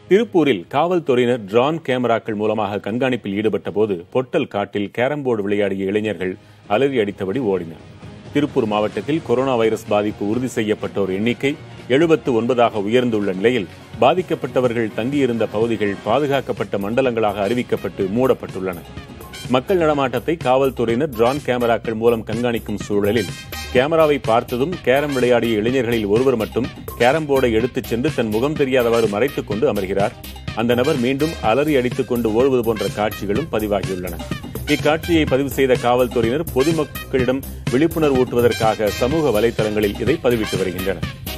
திருப்பூரில் காவல்துறையினர் ட்ரான் கேமராக்கள் மூலமாக கண்காணிப்பில் ஈடுபட்ட போது பொட்டல் காட்டில் கேரம் போர்டு விளையாடிய இளைஞர்கள் அலறி அடித்தபடி ஓடினர் திருப்பூர் மாவட்டத்தில் கொரோனா வைரஸ் பாதிப்பு உறுதி செய்யப்பட்டோர் எண்ணிக்கை எழுபத்து ஒன்பதாக உயர்ந்துள்ள நிலையில் பாதிக்கப்பட்டவர்கள் தங்கியிருந்த பகுதிகள் பாதுகாக்கப்பட்ட மண்டலங்களாக அறிவிக்கப்பட்டு மூடப்பட்டுள்ளன மக்கள் நடமாட்டத்தை காவல்துறையினர் ட்ரான் கேமராக்கள் மூலம் கண்காணிக்கும் சூழலில் கேமராவை பார்த்ததும் கேரம் விளையாடிய இளைஞர்களில் ஒருவர் மட்டும் கேரம் போர்டை எடுத்துச் சென்று தன் முகம் தெரியாதவாறு மறைத்துக் கொண்டு அமர்கிறார் அந்த நபர் மீண்டும் அலறி அடித்துக் கொண்டு ஓடுவது போன்ற காட்சிகளும் பதிவாகியுள்ளன இக்காட்சியை பதிவு செய்த காவல்துறையினர் பொதுமக்களிடம் விழிப்புணர்வு ஊட்டுவதற்காக சமூக வலைதளங்களில் இதை பதிவிட்டு வருகின்றனர்